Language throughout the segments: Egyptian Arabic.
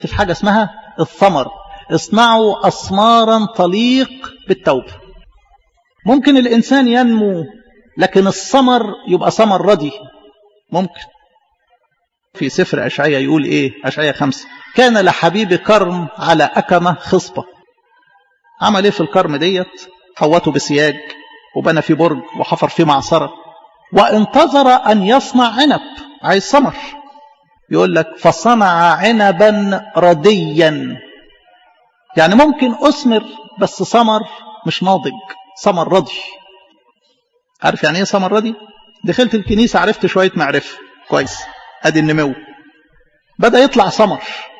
في حاجة اسمها الثمر اصنعوا أثمارا تليق بالتوبة ممكن الإنسان ينمو لكن الثمر يبقى ثمر ردي ممكن في سفر أشعية يقول إيه أشعية خمسة كان لحبيب كرم على أكمة خصبة عمل إيه في الكرم ديت حوته بسياج وبنى في برج وحفر فيه معصرة وانتظر أن يصنع عنب عايز ثمر يقول لك فصنع عنبا رديا يعني ممكن أثمر بس ثمر مش ناضج ثمر رضي عارف يعني ايه ثمر رضي دخلت الكنيسة عرفت شوية معرفة كويس ادي النمو بدأ يطلع ثمر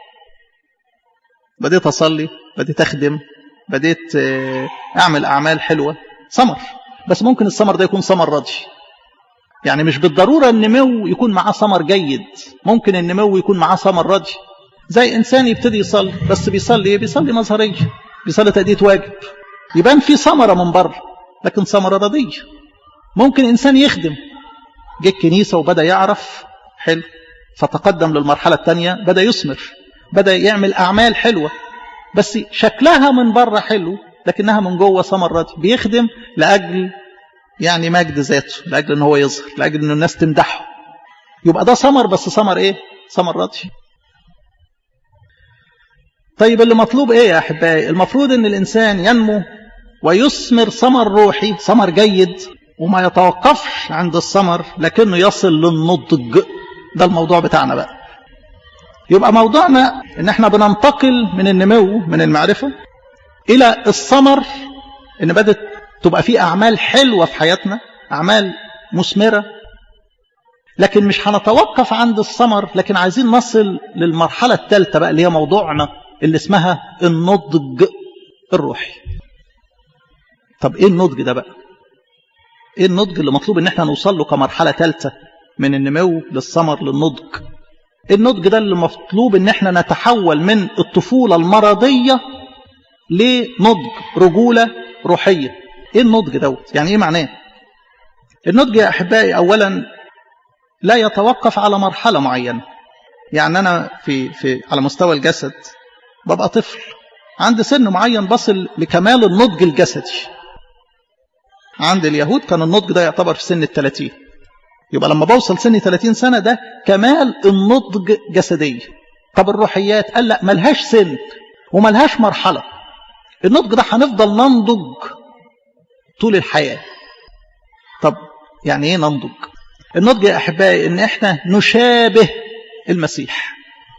بديت أصلي بديت أخدم بديت أعمل أعمال حلوة ثمر بس ممكن الثمر ده يكون ثمر رضي يعني مش بالضرورة النمو يكون معاه ثمر جيد ممكن النمو يكون معاه ثمر رضي زي إنسان يبتدي يصلي بس بيصلي إيه بيصلي مظهرية بيصلي تأدية واجب يبان في ثمرة من بره لكن ثمرة رضية ممكن إنسان يخدم جه الكنيسة وبدأ يعرف حلو فتقدم للمرحلة الثانية بدأ يثمر بدأ يعمل أعمال حلوة بس شكلها من بره حلو لكنها من جوه ثمر رضي بيخدم لأجل يعني مجد ذاته لأجل أن هو يظهر لأجل أن الناس تمدحه يبقى ده ثمر بس ثمر إيه ثمر رضي طيب اللي مطلوب إيه يا أحبائي المفروض أن الإنسان ينمو ويثمر ثمر روحي ثمر جيد وما يتوقفش عند الثمر لكنه يصل للنضج ده الموضوع بتاعنا بقى يبقى موضوعنا ان احنا بننتقل من النمو من المعرفة الى الثمر ان بدت تبقى في اعمال حلوة في حياتنا اعمال مثمرة لكن مش هنتوقف عند الثمر لكن عايزين نصل للمرحلة الثالثة بقى اللي هي موضوعنا اللي اسمها النضج الروحي طب ايه النضج ده بقى ايه النضج اللي مطلوب ان احنا نوصل له كمرحلة ثالثة من النمو للثمر للنضج النضج ده اللي مطلوب ان احنا نتحول من الطفولة المرضية لنضج رجولة روحية ايه النضج دوت يعني ايه معناه النضج يا احبائي اولا لا يتوقف على مرحلة معينة يعني انا في في على مستوى الجسد ببقى طفل عند سن معين بصل لكمال النضج الجسدي عند اليهود كان النضج ده يعتبر في سن الثلاثين يبقى لما بوصل سن 30 سنة ده كمال النضج جسديا طب الروحيات قال لا ملهاش سن وملهاش مرحلة النضج ده هنفضل ننضج طول الحياة طب يعني ايه ننضج النضج يا أحبائي ان احنا نشابه المسيح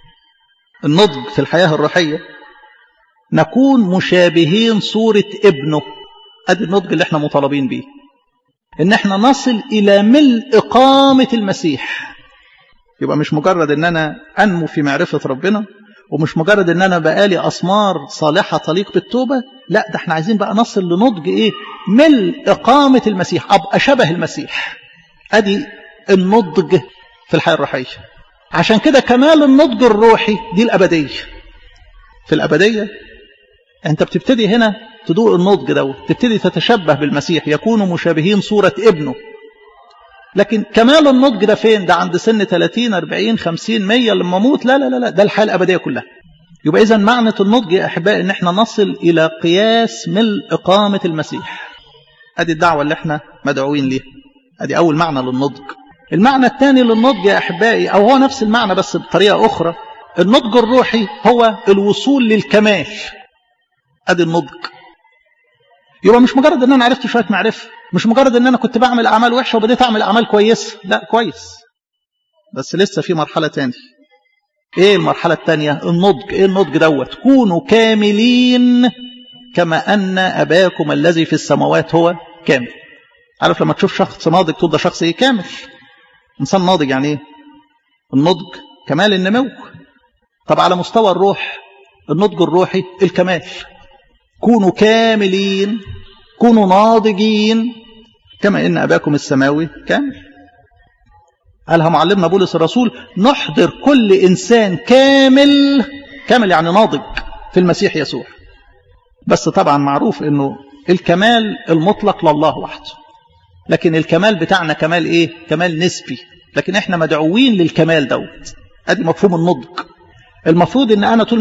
النضج في الحياة الروحية نكون مشابهين صورة ابنه ادي النضج اللي احنا مطالبين بيه ان احنا نصل الى ملء اقامة المسيح يبقى مش مجرد ان انا انمو في معرفة ربنا ومش مجرد ان انا بقالي اسمار صالحة تليق بالتوبة لا ده احنا عايزين بقى نصل لنضج ايه ملء اقامة المسيح ابقى شبه المسيح ادي النضج في الحياة الروحية عشان كده كمال النضج الروحي دي الابدية في الابدية انت بتبتدي هنا تدوق النضج دوت تبتدي تتشبه بالمسيح يكونوا مشابهين صورة ابنه لكن كمال النضج ده فين ده عند سن 30 40 50 100 لما اموت لا لا لا لا ده الحياة الأبدية كلها يبقى إذا معنى النضج يا أحبائي إن احنا نصل إلى قياس ملء إقامة المسيح أدي الدعوة اللي احنا مدعوين ليها أدي أول معنى للنضج المعنى الثاني للنضج يا أحبائي أو هو نفس المعنى بس بطريقة أخرى النضج الروحي هو الوصول للكمال أدي النضج يبقى مش مجرد ان انا عرفت شويه معرفه مش مجرد ان انا كنت بعمل اعمال وحشه وبديت اعمل اعمال كويسه لا كويس بس لسه في مرحله تانية ايه المرحله الثانيه النضج ايه النضج دوت كونوا كاملين كما ان اباكم الذي في السماوات هو كامل عارف لما تشوف شخص ناضج تقول ده شخص ايه كامل انسان ناضج يعني ايه النضج كمال النمو طب على مستوى الروح النضج الروحي الكمال كونوا كاملين كونوا ناضجين كما إن أباكم السماوي كامل قالها معلمنا بولس الرسول نحضر كل إنسان كامل كامل يعني ناضج في المسيح يسوع بس طبعا معروف أنه الكمال المطلق لله وحده لكن الكمال بتاعنا كمال إيه كمال نسبي لكن إحنا مدعوين للكمال دوت أدي مفهوم النضج المفروض ان انا طول